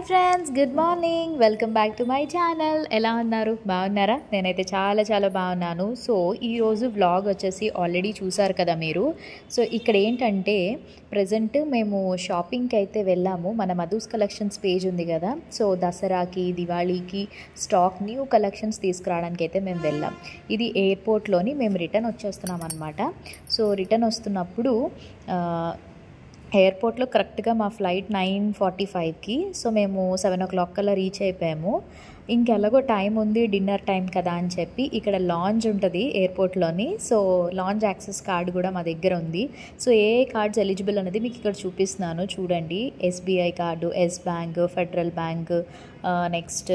friends good morning welcome back to my channel ఎలా ఉన్నారు బాగున్నారా నేనైతే చాలా చాలా బాగున్నాను సో ఈరోజు వ్లాగ్ వచ్చేసి ఆల్రెడీ చూసారు కదా మీరు సో ఇక్కడ ఏంటంటే ప్రజెంట్ మేము షాపింగ్కి అయితే వెళ్ళాము మన మధుస్ కలెక్షన్స్ పేజ్ ఉంది కదా సో దసరాకి దివాళీకి స్టాక్ న్యూ కలెక్షన్స్ తీసుకురావడానికి అయితే మేము వెళ్ళాం ఇది ఎయిర్పోర్ట్లోని మేము రిటర్న్ వచ్చేస్తున్నాం అనమాట సో రిటర్న్ వస్తున్నప్పుడు ఆ, ఎయిర్పోర్ట్లో కరెక్ట్గా మా ఫ్లైట్ నైన్ ఫార్టీ ఫైవ్కి సో మేము సెవెన్ ఓ క్లాక్ కల్లా రీచ్ అయిపోయాము ఇంకెలాగో టైం ఉంది డిన్నర్ టైం కదా అని చెప్పి ఇక్కడ లాంజ్ ఉంటుంది ఎయిర్పోర్ట్లోని సో లాంజ్ యాక్సెస్ కార్డు కూడా మా దగ్గర ఉంది సో ఏ ఏ కార్డ్స్ ఎలిజిబుల్ అనేది మీకు ఇక్కడ చూపిస్తున్నాను చూడండి SBI card Yes Bank Federal Bank next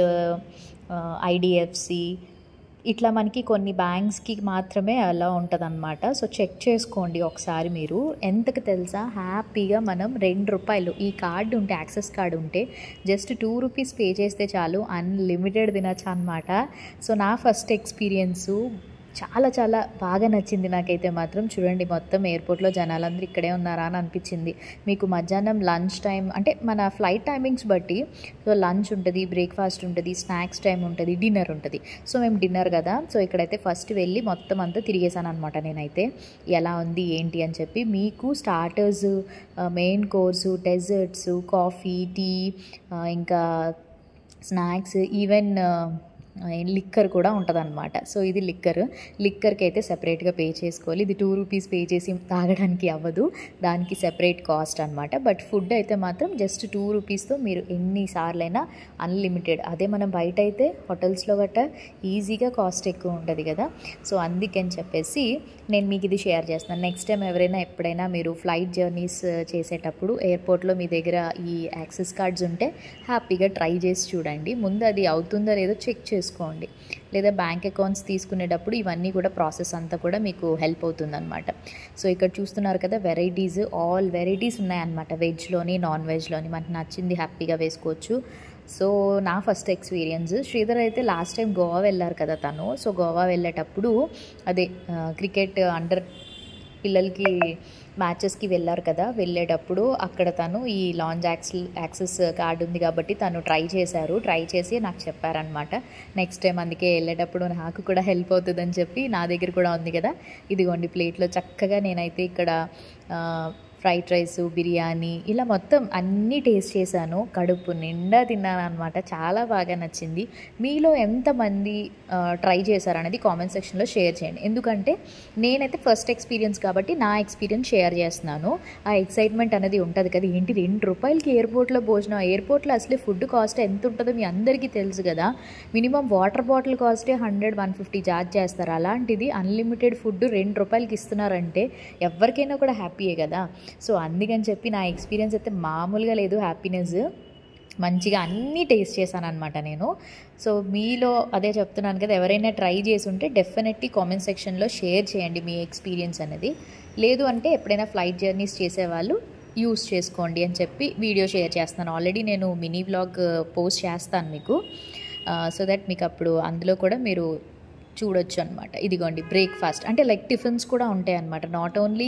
IDFC ఇట్లా మనకి కొన్ని బ్యాంక్స్కి మాత్రమే అలా ఉంటుందన్నమాట సో చెక్ చేసుకోండి ఒకసారి మీరు ఎంతకు తెలుసా హ్యాపీగా మనం రెండు రూపాయలు ఈ కార్డు ఉంటే యాక్సెస్ కార్డు ఉంటే జస్ట్ టూ రూపీస్ పే చేస్తే చాలు అన్లిమిటెడ్ తినచ్చు అనమాట సో నా ఫస్ట్ ఎక్స్పీరియన్సు చాలా చాలా బాగా నచ్చింది నాకైతే మాత్రం చూడండి మొత్తం ఎయిర్పోర్ట్లో జనాలందరూ ఇక్కడే ఉన్నారా అని అనిపించింది మీకు మధ్యాహ్నం లంచ్ టైం అంటే మన ఫ్లైట్ టైమింగ్స్ బట్టి సో లంచ్ ఉంటుంది బ్రేక్ఫాస్ట్ ఉంటుంది స్నాక్స్ టైం ఉంటుంది డిన్నర్ ఉంటుంది సో మేము డిన్నర్ కదా సో ఇక్కడైతే ఫస్ట్ వెళ్ళి మొత్తం అంతా తిరిగేసాను అనమాట నేనైతే ఎలా ఉంది ఏంటి అని చెప్పి మీకు starters main course desserts coffee tea ఇంకా స్నాక్స్ ఈవెన్ లిక్కర్ కూడా ఉంటుంది అనమాట సో ఇది లిక్కర్ లిక్కర్కి అయితే సెపరేట్గా పే చేసుకోవాలి ఇది టూ రూపీస్ పే చేసి తాగడానికి అవ్వదు దానికి సెపరేట్ కాస్ట్ అనమాట బట్ ఫుడ్ అయితే మాత్రం జస్ట్ టూ రూపీస్తో మీరు ఎన్నిసార్లైనా అన్లిమిటెడ్ అదే మనం బయట అయితే హోటల్స్లో గట్రా ఈజీగా కాస్ట్ ఎక్కువ ఉంటుంది కదా సో అందుకని చెప్పేసి నేను మీకు ఇది షేర్ చేస్తాను నెక్స్ట్ టైం ఎవరైనా ఎప్పుడైనా మీరు ఫ్లైట్ జర్నీస్ చేసేటప్పుడు ఎయిర్పోర్ట్లో మీ దగ్గర ఈ యాక్సెస్ కార్డ్స్ ఉంటే హ్యాపీగా ట్రై చేసి చూడండి ముందు అది అవుతుందో లేదో చెక్ చేసుకోండి లేదా బ్యాంక్ అకౌంట్స్ తీసుకునేటప్పుడు ఇవన్నీ కూడా ప్రాసెస్ అంతా కూడా మీకు హెల్ప్ అవుతుందన్నమాట సో ఇక్కడ చూస్తున్నారు కదా వెరైటీస్ ఆల్ వెరైటీస్ ఉన్నాయన్నమాట వెజ్లోని నాన్ వెజ్లోని మనకు నచ్చింది హ్యాపీగా వేసుకోవచ్చు సో నా ఫస్ట్ ఎక్స్పీరియన్స్ శ్రీధర్ అయితే లాస్ట్ టైం గోవా వెళ్ళారు కదా తను సో గోవా వెళ్ళేటప్పుడు అదే క్రికెట్ అండర్ పిల్లలకి మ్యాచెస్కి వెళ్ళారు కదా వెళ్ళేటప్పుడు అక్కడ తను ఈ లాంజ్ యాక్స్ యాక్సెస్ కార్డు ఉంది కాబట్టి తను ట్రై చేశారు ట్రై చేసి నాకు చెప్పారనమాట నెక్స్ట్ టైం అందుకే వెళ్ళేటప్పుడు నాకు కూడా హెల్ప్ అవుతుందని చెప్పి నా దగ్గర కూడా ఉంది కదా ఇదిగోండి ప్లేట్లో చక్కగా నేనైతే ఇక్కడ ఫ్రైడ్ రైస్ బిర్యానీ ఇలా మొత్తం అన్నీ టేస్ట్ చేశాను కడుపు నిండా తిన్నాను అనమాట చాలా బాగా నచ్చింది మీలో ఎంతమంది ట్రై చేశారనేది కామెంట్ సెక్షన్లో షేర్ చేయండి ఎందుకంటే నేనైతే ఫస్ట్ ఎక్స్పీరియన్స్ కాబట్టి నా ఎక్స్పీరియన్స్ షేర్ చేస్తున్నాను ఆ ఎక్సైట్మెంట్ అనేది ఉంటుంది కదా ఏంటి రెండు రూపాయలకి ఎయిర్పోర్ట్లో భోజనం ఎయిర్పోర్ట్లో అసలే ఫుడ్ కాస్ట్ ఎంత ఉంటుందో మీ అందరికీ తెలుసు కదా మినిమం వాటర్ బాటిల్ కాస్టే హండ్రెడ్ వన్ ఫిఫ్టీ చార్జ్ చేస్తారు అలాంటిది అన్లిమిటెడ్ ఫుడ్ రెండు రూపాయలకి ఇస్తున్నారంటే ఎవరికైనా కూడా హ్యాపీయే కదా సో అందుకని చెప్పి నా ఎక్స్పీరియన్స్ అయితే మామూలుగా లేదు హ్యాపీనెస్ మంచిగా అన్నీ టేస్ట్ చేశాను అనమాట నేను సో మీలో అదే చెప్తున్నాను కదా ఎవరైనా ట్రై చేసి ఉంటే డెఫినెట్లీ కామెంట్ సెక్షన్లో షేర్ చేయండి మీ ఎక్స్పీరియన్స్ అనేది లేదు అంటే ఎప్పుడైనా ఫ్లైట్ జర్నీస్ చేసేవాళ్ళు యూస్ చేసుకోండి అని చెప్పి వీడియో షేర్ చేస్తాను ఆల్రెడీ నేను మినీ బ్లాగ్ పోస్ట్ చేస్తాను మీకు సో దట్ మీకు అప్పుడు అందులో కూడా మీరు చూడొచ్చు అనమాట ఇదిగోండి బ్రేక్ఫాస్ట్ అంటే లైక్ టిఫిన్స్ కూడా ఉంటాయి అనమాట నాట్ ఓన్లీ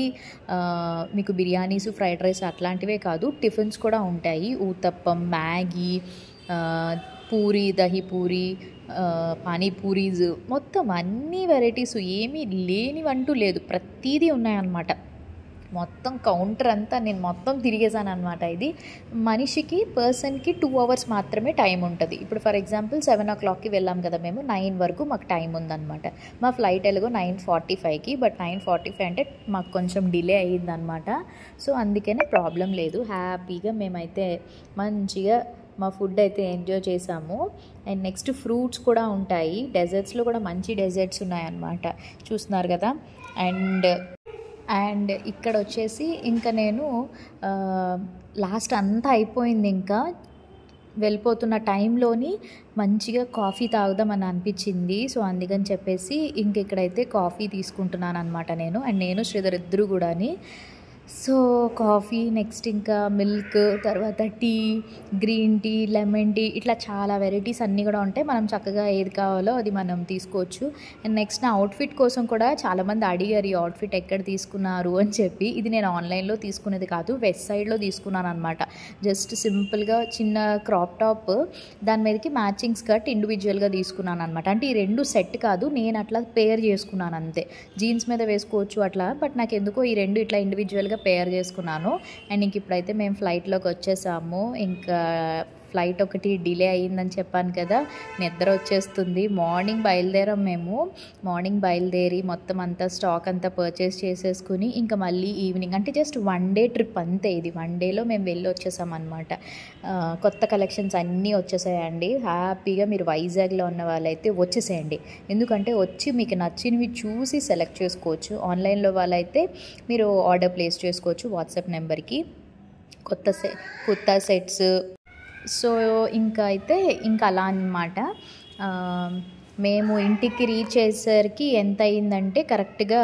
మీకు బిర్యానీస్ ఫ్రైడ్ రైస్ అట్లాంటివే కాదు టిఫిన్స్ కూడా ఉంటాయి ఊతప్పం మ్యాగీ ఆ, పూరి దహి పూరి ఆ, పానీపూరీస్ మొత్తం అన్ని వెరైటీస్ ఏమీ లేనివంటూ లేదు ప్రతీదీ ఉన్నాయన్నమాట మొత్తం కౌంటర్ అంతా నేను మొత్తం తిరిగేసాను అనమాట ఇది మనిషికి పర్సన్కి టూ అవర్స్ మాత్రమే టైం ఉంటుంది ఇప్పుడు ఫర్ ఎగ్జాంపుల్ సెవెన్ ఓ క్లాక్కి వెళ్ళాం కదా మేము నైన్ వరకు మాకు టైం ఉందన్నమాట మా ఫ్లైట్ ఎలాగో నైన్ ఫార్టీ ఫైవ్కి బట్ నైన్ ఫార్టీ ఫైవ్ అంటే మాకు కొంచెం డిలే అయ్యిందనమాట సో అందుకనే ప్రాబ్లం లేదు హ్యాపీగా మేమైతే మంచిగా మా ఫుడ్ అయితే ఎంజాయ్ చేసాము అండ్ నెక్స్ట్ ఫ్రూట్స్ కూడా ఉంటాయి డెజర్ట్స్లో కూడా మంచి డెజర్ట్స్ ఉన్నాయన్నమాట చూస్తున్నారు కదా అండ్ అండ్ ఇక్కడ వచ్చేసి ఇంకా నేను లాస్ట్ అంతా అయిపోయింది ఇంకా వెళ్ళిపోతున్న టైంలోని మంచిగా కాఫీ తాగుదామని అనిపించింది సో అందుకని చెప్పేసి ఇంక ఇక్కడైతే కాఫీ తీసుకుంటున్నాను అనమాట నేను అండ్ నేను శ్రీధర్ ఇద్దరు కూడాని సో కాఫీ నెక్స్ట్ ఇంకా మిల్క్ తర్వాత tea green tea lemon tea ఇట్లా చాలా వెరైటీస్ అన్నీ కూడా ఉంటాయి మనం చక్కగా ఏది కావాలో అది మనం తీసుకోవచ్చు అండ్ నెక్స్ట్ నా అవుట్ఫిట్ కోసం కూడా చాలామంది అడిగారు ఈ అవుట్ఫిట్ ఎక్కడ తీసుకున్నారు అని చెప్పి ఇది నేను ఆన్లైన్లో తీసుకునేది కాదు వెస్ట్ సైడ్లో తీసుకున్నాను అనమాట జస్ట్ సింపుల్గా చిన్న క్రాప్ టాప్ దాని మీదకి మ్యాచింగ్ స్కర్ట్ ఇండివిజువల్గా తీసుకున్నాను అనమాట అంటే ఈ రెండు సెట్ కాదు నేను అట్లా పేర్ చేసుకున్నాను అంతే జీన్స్ మీద వేసుకోవచ్చు అట్లా బట్ నాకు ఎందుకో ఈ రెండు ఇట్లా ఇండివిజువల్గా పేర్ చేసుకున్నాను అండ్ ఇంక ఇప్పుడైతే మేము ఫ్లైట్లోకి వచ్చేసాము ఇంకా ఫ్లైట్ ఒకటి డిలే అయ్యిందని చెప్పాను కదా నిద్ర వచ్చేస్తుంది మార్నింగ్ బయలుదేరాం మేము మార్నింగ్ బయలుదేరి మొత్తం అంతా స్టాక్ అంతా పర్చేస్ చేసేసుకుని ఇంకా మళ్ళీ ఈవినింగ్ అంటే జస్ట్ వన్ డే ట్రిప్ అంతే ఇది వన్ డేలో మేము వెళ్ళి వచ్చేసాం అనమాట కొత్త కలెక్షన్స్ అన్నీ వచ్చేసాయండి హ్యాపీగా మీరు వైజాగ్లో ఉన్న వాళ్ళైతే వచ్చేసేయండి ఎందుకంటే వచ్చి మీకు నచ్చినవి చూసి సెలెక్ట్ చేసుకోవచ్చు ఆన్లైన్లో వాళ్ళైతే మీరు ఆర్డర్ ప్లేస్ చేసుకోవచ్చు వాట్సాప్ నెంబర్కి కొత్త సె కొత్త సెట్స్ సో ఇంకా అయితే ఇంకా అలా అనమాట మేము ఇంటికి రీచ్ అయ్యేసరికి ఎంత అయిందంటే కరెక్ట్గా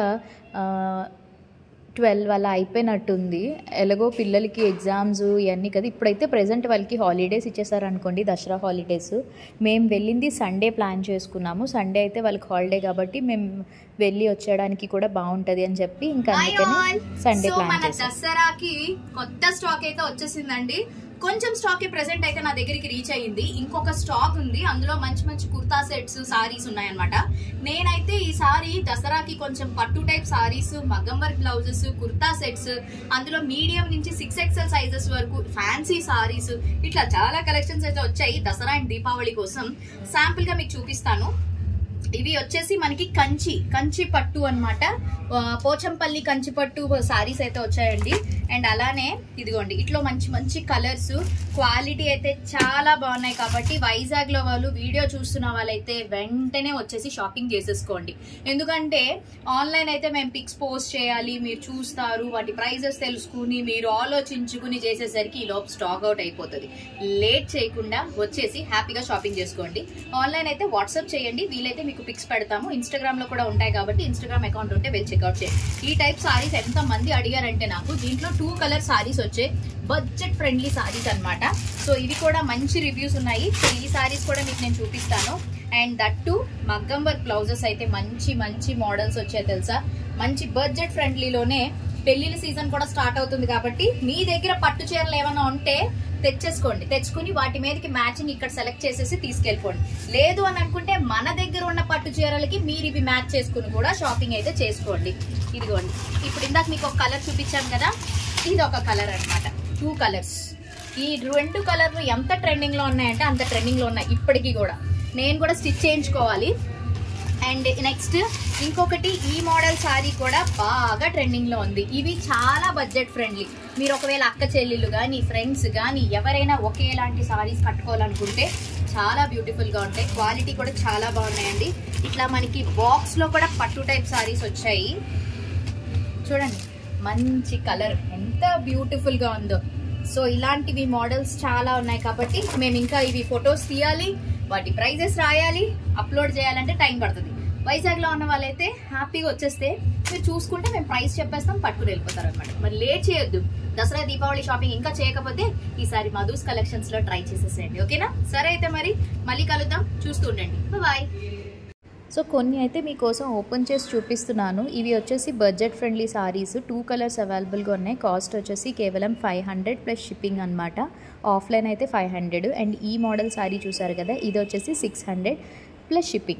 ట్వెల్వ్ అలా అయిపోయినట్టుంది ఎలాగో పిల్లలకి ఎగ్జామ్స్ ఇవన్నీ కదా ఇప్పుడైతే ప్రజెంట్ వాళ్ళకి హాలిడేస్ ఇచ్చేసారనుకోండి దసరా హాలిడేస్ మేము వెళ్ళింది సండే ప్లాన్ చేసుకున్నాము సండే అయితే వాళ్ళకి హాలిడే కాబట్టి మేము వెళ్ళి వచ్చేయడానికి కూడా బాగుంటుంది అని చెప్పి ఇంకా అందుకని సండే సో ప్లాన్ మన చేసాం దసరాకి కొత్త స్టాక్ అయితే వచ్చేసిందండి కొంచెం స్టాక్ ప్రెసెంట్ అయితే నా దగ్గరికి రీచ్ అయ్యింది ఇంకొక స్టాక్ ఉంది అందులో మంచి మంచి కుర్తా సెట్స్ సారీస్ ఉన్నాయన్నమాట నేనైతే ఈ సారీ దసరాకి కొంచెం పట్టు టైప్ సారీస్ మగ్గం వర్క్ బ్లౌజెస్ కుర్తా సెట్స్ అందులో మీడియం నుంచి సిక్స్ ఎక్సెల్ సైజెస్ వరకు ఫ్యాన్సీ సారీస్ ఇట్లా చాలా కలెక్షన్స్ అయితే వచ్చాయి దసరా అండ్ దీపావళి కోసం శాంపుల్ గా మీకు చూపిస్తాను ఇవి వచ్చేసి మనకి కంచి కంచి పట్టు అన్నమాట ఆ, పోచంపల్లి కంచి పట్టు సారీస్ అయితే వచ్చాయండి అండ్ అలానే ఇదిగోండి ఇట్లో మంచి మంచి కలర్స్ క్వాలిటీ అయితే చాలా బాగున్నాయి కాబట్టి వైజాగ్ లో వాళ్ళు వీడియో చూస్తున్న వాళ్ళైతే వెంటనే వచ్చేసి షాపింగ్ చేసేసుకోండి ఎందుకంటే ఆన్లైన్ అయితే మేము పిక్స్ పోస్ట్ చేయాలి మీరు చూస్తారు వాటి ప్రైజెస్ తెలుసుకుని మీరు ఆలోచించుకుని చేసేసరికి ఈ లోపు స్టాక్ అవుట్ అయిపోతుంది లేట్ చేయకుండా వచ్చేసి హ్యాపీగా షాపింగ్ చేసుకోండి ఆన్లైన్ అయితే వాట్సాప్ చేయండి వీలైతే మీకు పిక్స్ పెడతాము ఇన్స్టాగ్రామ్ లో కూడా ఉంటాయి కాబట్టి ఇన్స్టాగ్రామ్ అకౌంట్ ఉంటే వెళ్ళి చెక్అవుట్ చేయండి ఈ టైప్ సారీస్ ఎంత మంది అడిగారంటే నాకు దీంట్లో టూ కలర్ సారీస్ వచ్చాయి బడ్జెట్ ఫ్రెండ్లీ సారీస్ అన్నమాట సో ఇవి కూడా మంచి రివ్యూస్ ఉన్నాయి సో ఈ సారీస్ కూడా మీకు నేను చూపిస్తాను అండ్ దట్ టు మగ్గం వర్క్ బ్లౌజెస్ అయితే మంచి మంచి మోడల్స్ వచ్చాయి తెలుసా మంచి బడ్జెట్ ఫ్రెండ్లీలోనే పెళ్లిళ్ళ సీజన్ కూడా స్టార్ట్ అవుతుంది కాబట్టి మీ దగ్గర పట్టు చీరలు ఏమైనా ఉంటే తెచ్చేసుకోండి తెచ్చుకుని వాటి మీదకి మ్యాచింగ్ ఇక్కడ సెలెక్ట్ చేసేసి తీసుకెళ్ళిపోండి లేదు అని అనుకుంటే మన దగ్గర ఉన్న పట్టు చీరలకి మీరు ఇవి మ్యాచ్ చేసుకుని కూడా షాపింగ్ అయితే చేసుకోండి ఇదిగోండి ఇప్పుడు ఇందాక మీకు ఒక కలర్ చూపించాను కదా ఇది ఒక కలర్ అన్నమాట టూ కలర్స్ ఈ రెండు కలర్లు ఎంత ట్రెండింగ్ లో ఉన్నాయంటే అంత ట్రెండింగ్ లో ఉన్నాయి ఇప్పటికీ కూడా నేను కూడా స్టిచ్ చేయించుకోవాలి అండ్ నెక్స్ట్ ఇంకొకటి ఈ మోడల్ సారీ కూడా బాగా ట్రెండింగ్ లో ఉంది ఇవి చాలా బడ్జెట్ ఫ్రెండ్లీ మీరు ఒకవేళ అక్క చెల్లెళ్ళు కానీ ఫ్రెండ్స్ కానీ ఎవరైనా ఒకేలాంటి సారీస్ కట్టుకోవాలనుకుంటే చాలా బ్యూటిఫుల్ గా ఉంటాయి క్వాలిటీ కూడా చాలా బాగున్నాయండి ఇట్లా మనకి బాక్స్ లో కూడా పట్టు టైప్ సారీస్ వచ్చాయి చూడండి మంచి కలర్ ఎంత బ్యూటిఫుల్ గా ఉందో సో ఇలాంటివి మోడల్స్ చాలా ఉన్నాయి కాబట్టి మేము ఇంకా ఇవి ఫొటోస్ తీయాలి వాటి ప్రైజెస్ రాయాలి అప్లోడ్ చేయాలంటే టైం పడుతుంది వైజాగ్ లో ఉన్న వాళ్ళైతే హ్యాపీగా వచ్చేస్తే మీరు చూసుకుంటే మేము ప్రైస్ చెప్పేస్తాం పట్టుకుని వెళ్ళిపోతారు అనమాట మరి లేట్ చేయొద్దు దసరా దీపావళి షాపింగ్ ఇంకా చేయకపోతే ఈసారి మధుస్ కలెక్షన్స్ లో ట్రై చేసేసేయండి ఓకేనా సరే అయితే మరి మళ్ళీ కలుద్దాం చూస్తూ ఉండండి బాయ్ సో కొన్ని అయితే మీకోసం ఓపెన్ చేసి చూపిస్తున్నాను ఇవి వచ్చేసి budget friendly saris two colours అవైలబుల్గా ఉన్నాయి కాస్ట్ వచ్చేసి కేవలం ఫైవ్ హండ్రెడ్ ప్లస్ షిప్పింగ్ అనమాట ఆఫ్లైన్ అయితే ఫైవ్ హండ్రెడ్ అండ్ ఈ మోడల్ సారీ చూసారు కదా ఇది వచ్చేసి six hundred plus shipping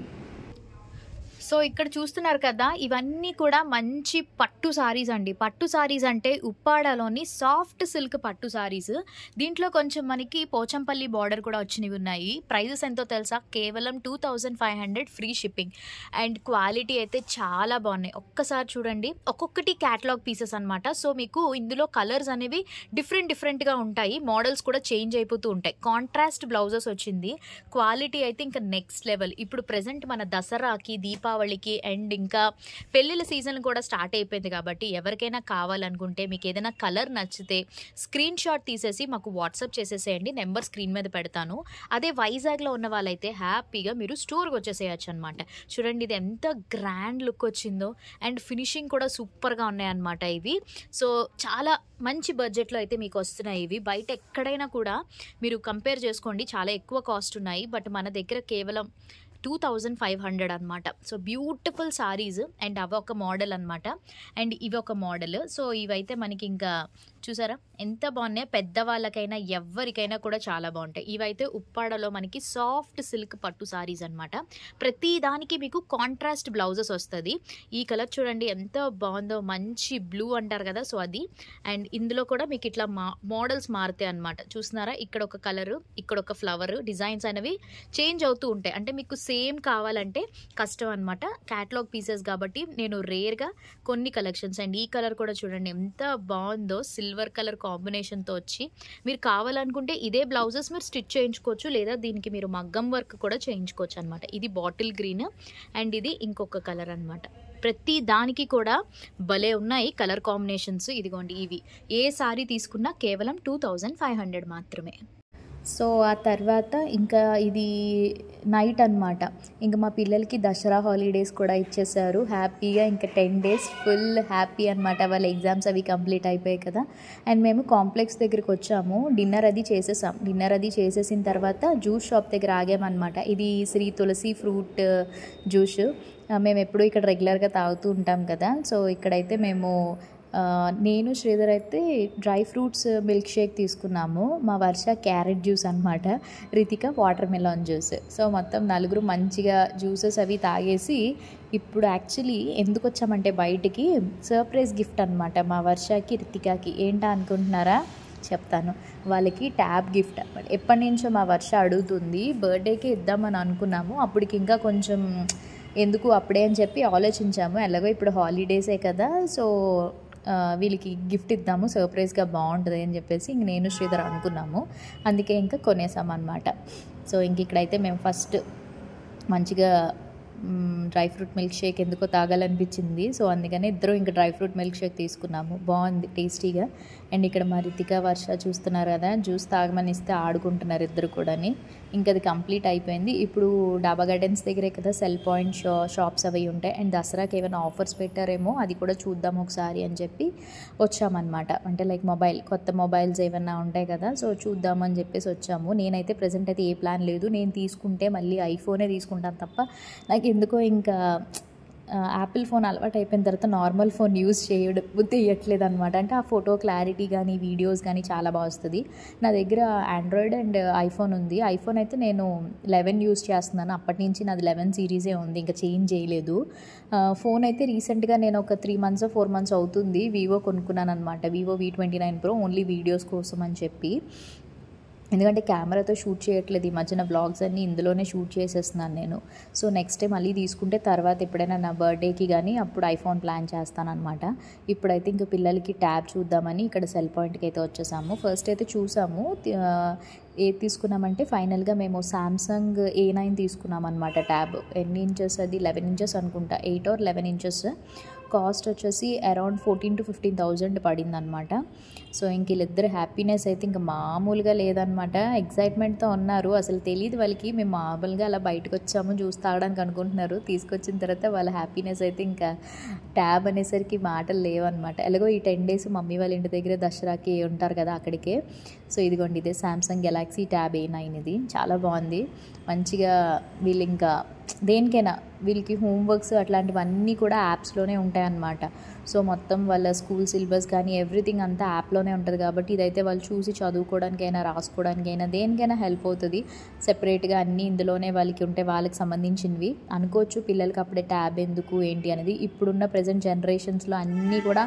so ఇక్కడ చూస్తున్నారు కదా ఇవన్నీ కూడా మంచి పట్టు సారీస్ అండి పట్టు సారీస్ అంటే ఉప్పాడలోని సాఫ్ట్ సిల్క్ పట్టు సారీస్ దీంట్లో కొంచెం మనకి పోచంపల్లి బార్డర్ కూడా వచ్చినవి ఉన్నాయి ప్రైజెస్ ఎంతో తెలుసా కేవలం two thousand five hundred free shipping and quality అయితే చాలా బాగున్నాయి ఒక్కసారి చూడండి ఒక్కొక్కటి క్యాటలాగ్ పీసెస్ అనమాట సో మీకు ఇందులో కలర్స్ అనేవి డిఫరెంట్ డిఫరెంట్గా ఉంటాయి మోడల్స్ కూడా చేంజ్ అయిపోతూ ఉంటాయి కాంట్రాస్ట్ బ్లౌజెస్ వచ్చింది క్వాలిటీ అయితే ఇంకా నెక్స్ట్ లెవెల్ ఇప్పుడు ప్రెసెంట్ మన దసరాకి దీపావళి దీపావళికి అండ్ ఇంకా పెళ్ళిళ్ళ సీజన్ కూడా స్టార్ట్ అయిపోయింది కాబట్టి ఎవరికైనా కావాలనుకుంటే మీకు ఏదైనా కలర్ నచ్చితే స్క్రీన్ షాట్ తీసేసి మాకు వాట్సాప్ చేసేసేయండి నెంబర్ స్క్రీన్ మీద పెడతాను అదే వైజాగ్లో ఉన్న వాళ్ళైతే హ్యాపీగా మీరు స్టోర్కి వచ్చేసేయచ్చు అనమాట చూడండి ఇది ఎంత గ్రాండ్ లుక్ వచ్చిందో అండ్ ఫినిషింగ్ కూడా సూపర్గా ఉన్నాయన్నమాట ఇవి సో చాలా మంచి బడ్జెట్లో అయితే మీకు వస్తున్నాయి ఇవి బయట ఎక్కడైనా కూడా మీరు కంపేర్ చేసుకోండి చాలా ఎక్కువ కాస్ట్ ఉన్నాయి బట్ మన దగ్గర కేవలం టూ థౌజండ్ ఫైవ్ హండ్రెడ్ అనమాట సో బ్యూటిఫుల్ సారీస్ అండ్ అవి ఒక మోడల్ అనమాట అండ్ ఇవి ఒక మోడల్ సో ఇవైతే మనకి ఇంకా చూసారా ఎంత బాగున్నాయి పెద్దవాళ్ళకైనా ఎవరికైనా కూడా చాలా బాగుంటాయి ఇవైతే ఉప్పాడలో మనకి సాఫ్ట్ సిల్క్ పట్టు సారీస్ అనమాట ప్రతి దానికి మీకు కాంట్రాస్ట్ బ్లౌజెస్ వస్తుంది ఈ కలర్ చూడండి ఎంత బాగుందో మంచి బ్లూ అంటారు కదా సో అది అండ్ ఇందులో కూడా మీకు ఇట్లా మా మోడల్స్ మారుతాయి అనమాట చూస్తున్నారా ఇక్కడ ఒక కలర్ ఇక్కడ ఒక ఫ్లవర్ డిజైన్స్ అనేవి చేంజ్ అవుతూ ఉంటాయి అంటే మీకు సేమ్ కావాలంటే కష్టం అనమాట క్యాటలాగ్ పీసెస్ కాబట్టి నేను రేర్గా కొన్ని కలెక్షన్స్ అండ్ ఈ కలర్ కూడా చూడండి ఎంత బాగుందో సిల్వర్ కలర్ కాంబినేషన్తో వచ్చి మీరు కావాలనుకుంటే ఇదే బ్లౌజెస్ మీరు స్టిచ్ చేయించుకోవచ్చు లేదా దీనికి మీరు మగ్గం వర్క్ కూడా చేయించుకోవచ్చు అనమాట ఇది బాటిల్ గ్రీన్ అండ్ ఇది ఇంకొక కలర్ అనమాట ప్రతి దానికి కూడా భలే ఉన్నాయి కలర్ కాంబినేషన్స్ ఇదిగోండి ఇవి ఏ సారీ తీసుకున్నా కేవలం టూ థౌజండ్ ఫైవ్ హండ్రెడ్ మాత్రమే సో ఆ తర్వాత ఇంకా ఇది నైట్ అనమాట ఇంకా మా పిల్లలకి దసరా హాలిడేస్ కూడా ఇచ్చేసారు హ్యాపీగా ఇంకా టెన్ డేస్ ఫుల్ హ్యాపీ అనమాట వాళ్ళ ఎగ్జామ్స్ అవి కంప్లీట్ అయిపోయాయి కదా అండ్ మేము కాంప్లెక్స్ దగ్గరికి వచ్చాము డిన్నర్ అది చేసేసాం డిన్నర్ అది చేసేసిన తర్వాత జ్యూస్ షాప్ దగ్గర ఆగామన్నమాట ఇది శ్రీ తులసి ఫ్రూట్ జ్యూస్ మేము ఎప్పుడూ ఇక్కడ రెగ్యులర్గా తాగుతూ ఉంటాం కదా సో ఇక్కడైతే మేము ఆ, నేను శ్రీధర్ అయితే డ్రై ఫ్రూట్స్ మిల్క్ షేక్ తీసుకున్నాము మా వర్ష క్యారెట్ జ్యూస్ అనమాట Ritika watermelon juice so మొత్తం నలుగురు మంచిగా జ్యూసెస్ అవి తాగేసి ఇప్పుడు యాక్చువల్లీ ఎందుకు వచ్చామంటే బయటికి సర్ప్రైజ్ గిఫ్ట్ అనమాట మా వర్షకి రితికాకి ఏంటా అనుకుంటున్నారా చెప్తాను వాళ్ళకి ట్యాబ్ గిఫ్ట్ అనమాట ఎప్పటి నుంచో మా వర్ష అడుగుతుంది బర్త్డేకి ఇద్దామని అనుకున్నాము అప్పటికి ఇంకా కొంచెం ఎందుకు అప్పుడే అని చెప్పి ఆలోచించాము ఎలాగో ఇప్పుడు హాలిడేసే కదా సో ఆ, వీళ్ళకి గిఫ్ట్ ఇద్దాము సర్ప్రైజ్గా బాగుంటుంది అని చెప్పేసి ఇంక నేను శ్రీధర్ అనుకున్నాము అందుకే ఇంకా కొనేసాం అనమాట సో ఇంక ఇక్కడైతే మేము ఫస్ట్ మంచిగా మ్, డ్రై ఫ్రూట్ మిల్క్ షేక్ ఎందుకో తాగాలనిపించింది సో అందుకని ఇద్దరు ఇంకా డ్రై ఫ్రూట్ మిల్క్ షేక్ తీసుకున్నాము బాగుంది టేస్టీగా అండ్ ఇక్కడ మా రితిక వర్ష చూస్తున్నారు కదా జ్యూస్ తాగమని ఇస్తే ఆడుకుంటున్నారు ఇద్దరు కూడాని ఇంకా అది కంప్లీట్ అయిపోయింది ఇప్పుడు డాబా గార్డెన్స్ దగ్గరే కదా సెల్ పాయింట్ షా షాప్స్ అవి ఉంటాయి అండ్ దసరాకి ఏమైనా ఆఫర్స్ పెట్టారేమో అది కూడా చూద్దాం ఒకసారి అని చెప్పి వచ్చామన్నమాట అంటే లైక్ మొబైల్ కొత్త మొబైల్స్ ఏమైనా ఉంటాయి కదా సో చూద్దామని చెప్పేసి వచ్చాము నేనైతే ప్రజెంట్ అయితే ఏ ప్లాన్ లేదు నేను తీసుకుంటే మళ్ళీ ఐఫోనే తీసుకుంటాను తప్ప నాకు ఎందుకో ఇంకా యాపిల్ ఫోన్ అలవాటు అయిపోయిన తర్వాత నార్మల్ ఫోన్ యూజ్ చేయడం బుద్ధి ఇవ్వట్లేదు అనమాట అంటే ఆ ఫోటో క్లారిటీ కానీ వీడియోస్ కానీ చాలా బాగా వస్తుంది నా దగ్గర ఆండ్రాయిడ్ అండ్ ఐఫోన్ ఉంది ఐఫోన్ అయితే నేను లెవెన్ యూజ్ చేస్తున్నాను అప్పటి నుంచి నాది లెవెన్ సిరీసే ఉంది ఇంకా చేంజ్ చేయలేదు ఆ, ఫోన్ అయితే రీసెంట్గా నేను ఒక త్రీ మంత్స్ ఫోర్ మంత్స్ అవుతుంది వివో కొనుక్కున్నాను అనమాట Vivo V twenty nine Pro only videos కోసం అని చెప్పి ఎందుకంటే కెమెరాతో షూట్ చేయట్లేదు ఈ మధ్యన బ్లాగ్స్ అన్నీ ఇందులోనే షూట్ చేసేస్తున్నాను నేను సో నెక్స్ట్ టైం మళ్ళీ తీసుకుంటే తర్వాత ఎప్పుడైనా నా బర్త్డేకి కానీ అప్పుడు ఐఫోన్ ప్లాన్ చేస్తానన్నమాట ఇప్పుడైతే ఇంకా పిల్లలకి ట్యాబ్ చూద్దామని ఇక్కడ సెల్ పాయింట్కి అయితే వచ్చేసాము ఫస్ట్ అయితే చూసాము తి- ఆ, ఏది తీసుకున్నామంటే ఫైనల్గా మేము సామ్సంగ్ ఏ నైన్ తీసుకున్నాం అనమాట ట్యాబ్ ఎన్ని ఇంచెస్ అది లెవెన్ ఇంచెస్ అనుకుంటా eight or eleven inches cost వచ్చేసి around fourteen to fifteen thousand పడింది అనమాట సో ఇంక వీళ్ళిద్దరు హ్యాపీనెస్ అయితే ఇంకా మామూలుగా లేదనమాట ఎగ్జైట్మెంట్తో ఉన్నారు అసలు తెలియదు వాళ్ళకి మేము మామూలుగా అలా బయటకు వచ్చాము జ్యూస్ తాగడానికి అనుకుంటున్నారు తీసుకొచ్చిన తర్వాత వాళ్ళ హ్యాపీనెస్ అయితే ఇంకా ట్యాబ్ అనేసరికి మాటలు లేవన్నమాట ఎలాగో ఈ టెన్ డేస్ మమ్మీ వాళ్ళ ఇంటి దగ్గర దసరాకి ఉంటారు కదా అక్కడికే సో ఇదిగోండి ఇదే Samsung Galaxy tab A nine ఇది చాలా బాగుంది మంచిగా వీళ్ళు ఇంకా దేనికైనా వీళ్ళకి హోంవర్క్స్ అట్లాంటివన్నీ కూడా యాప్స్లోనే ఉంటాయన్నమాట సో మొత్తం వాళ్ళ స్కూల్ సిలబస్ కానీ ఎవ్రీథింగ్ అంతా యాప్లోనే ఉంటుంది కాబట్టి ఇదైతే వాళ్ళు చూసి చదువుకోవడానికైనా రాసుకోవడానికైనా దేనికైనా హెల్ప్ అవుతుంది సెపరేట్గా అన్నీ ఇందులోనే వాళ్ళకి ఉంటే వాళ్ళకి సంబంధించినవి అనుకోవచ్చు పిల్లలకి అప్పుడే ట్యాబ్ ఎందుకు ఏంటి అనేది ఇప్పుడున్న ప్రజెంట్ జనరేషన్స్లో అన్నీ కూడా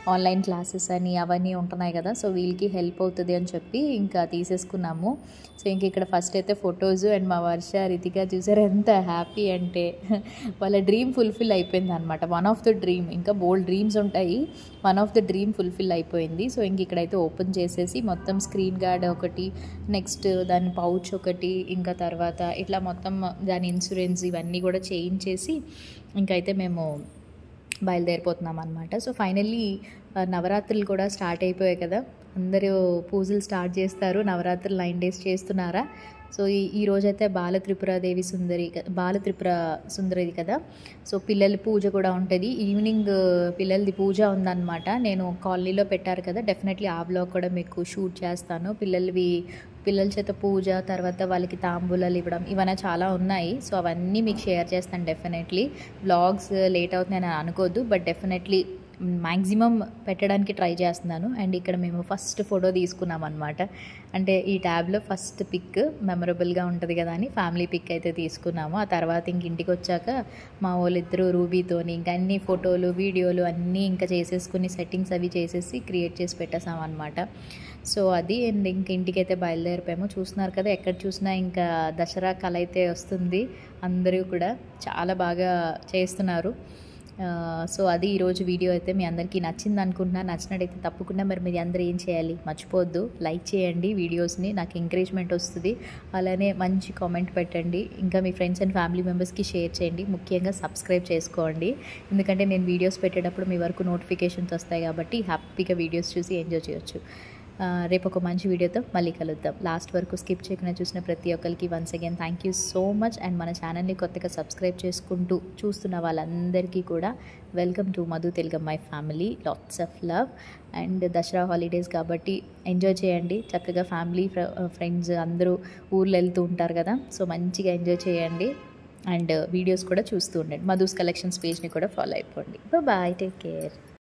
ఆన్లైన్ క్లాసెస్ అని అవన్నీ ఉంటున్నాయి కదా సో వీళ్ళకి హెల్ప్ అవుతుంది అని చెప్పి ఇంకా తీసేసుకున్నాము సో ఇంక ఇక్కడ ఫస్ట్ అయితే ఫొటోస్ అండ్ మా వర్ష రితిక చూసారు ఎంత హ్యాపీ అంటే వాళ్ళ డ్రీమ్ ఫుల్ఫిల్ అయిపోయింది అనమాట వన్ ఆఫ్ ద డ్రీమ్ ఇంకా బోల్డ్ డ్రీమ్స్ ఉంటాయి one of the dream fulfil అయిపోయింది సో ఇంక ఇక్కడైతే ఓపెన్ చేసేసి మొత్తం స్క్రీన్ గార్డ్ ఒకటి నెక్స్ట్ దాని పౌచ్ ఒకటి ఇంకా తర్వాత ఇట్లా మొత్తం దాని ఇన్సూరెన్స్ ఇవన్నీ కూడా చేయించేసి ఇంకైతే మేము బయలుదేరిపోతున్నాం అనమాట సో ఫైనల్లీ నవరాత్రులు కూడా స్టార్ట్ అయిపోయాయి కదా అందరూ పూజలు స్టార్ట్ చేస్తారు నవరాత్రులు నైన్ డేస్ చేస్తున్నారా సో ఈ ఈ రోజైతే బాల త్రిపురాదేవి సుందరి క- బాల త్రిపుర సుందరిది కదా సో పిల్లల పూజ కూడా ఉంటుంది ఈవినింగ్ పిల్లలది పూజ ఉందన్నమాట నేను కాలనీలో పెట్టారు కదా డెఫినెట్లీ ఆ బ్లాగ్ కూడా మీకు షూట్ చేస్తాను పిల్లలవి పిల్లల చేత పూజ తర్వాత వాళ్ళకి తాంబూలాలు ఇవ్వడం ఇవన్నీ చాలా ఉన్నాయి సో అవన్నీ మీకు షేర్ చేస్తాను డెఫినెట్లీ బ్లాగ్స్ లేట్ అవుతుందని అనుకోవద్దు బట్ డెఫినెట్లీ మ్యాక్సిమం పెట్టడానికి ట్రై చేస్తున్నాను అండ్ ఇక్కడ మేము ఫస్ట్ ఫోటో తీసుకున్నాం అనమాట అంటే ఈ ట్యాబ్లో ఫస్ట్ పిక్ మెమరబుల్గా ఉంటుంది కదా అని ఫ్యామిలీ పిక్ అయితే తీసుకున్నాము ఆ తర్వాత ఇంక ఇంటికి వచ్చాక మా వాళ్ళిద్దరూ రూబీతోని ఇంకా అన్ని ఫోటోలు వీడియోలు అన్నీ ఇంకా చేసేసుకుని సెట్టింగ్స్ అవి చేసేసి క్రియేట్ చేసి పెట్టేసాం అనమాట సో అది అండ్ ఇంక ఇంటికైతే బయలుదేరిపోయాము చూస్తున్నారు కదా ఎక్కడ చూసినా ఇంకా దసరా కళ అయితే వస్తుంది అందరూ కూడా చాలా బాగా చేస్తున్నారు ఆ, సో అది ఈరోజు వీడియో అయితే మీ అందరికీ నచ్చింది అనుకుంటున్నా నచ్చినట్టయితే తప్పకుండా మరి మీరు అందరూ ఏం చేయాలి మర్చిపోవద్దు లైక్ చేయండి వీడియోస్ని నాకు ఎంకరేజ్మెంట్ వస్తుంది అలానే మంచి కామెంట్ పెట్టండి ఇంకా మీ ఫ్రెండ్స్ అండ్ ఫ్యామిలీ మెంబర్స్కి షేర్ చేయండి ముఖ్యంగా సబ్స్క్రైబ్ చేసుకోండి ఎందుకంటే నేను వీడియోస్ పెట్టేటప్పుడు మీ వరకు నోటిఫికేషన్స్ వస్తాయి కాబట్టి హ్యాపీగా వీడియోస్ చూసి ఎంజాయ్ చేయొచ్చు ఆ, రేపు ఒక మంచి వీడియోతో మళ్ళీ కలుద్దాం లాస్ట్ వరకు స్కిప్ చేయకుండా చూసిన ప్రతి ఒక్కరికి once again thank you so much and మన ఛానల్ని కొత్తగా సబ్స్క్రైబ్ చేసుకుంటూ చూస్తున్న వాళ్ళందరికీ కూడా వెల్కమ్ టు మధు తెలుగమ్మాయి family lots of love and Dasara holidays కాబట్టి ఎంజాయ్ చేయండి చక్కగా ఫ్యామిలీ ఫ్రెండ్స్ అందరూ ఊర్లో వెళ్తూ ఉంటారు కదా సో మంచిగా ఎంజాయ్ చేయండి అండ్ వీడియోస్ కూడా చూస్తూ ఉండండి మధుస్ కలెక్షన్స్ పేజ్ని కూడా ఫాలో అయిపోండి బాయ్ టేక్ కేర్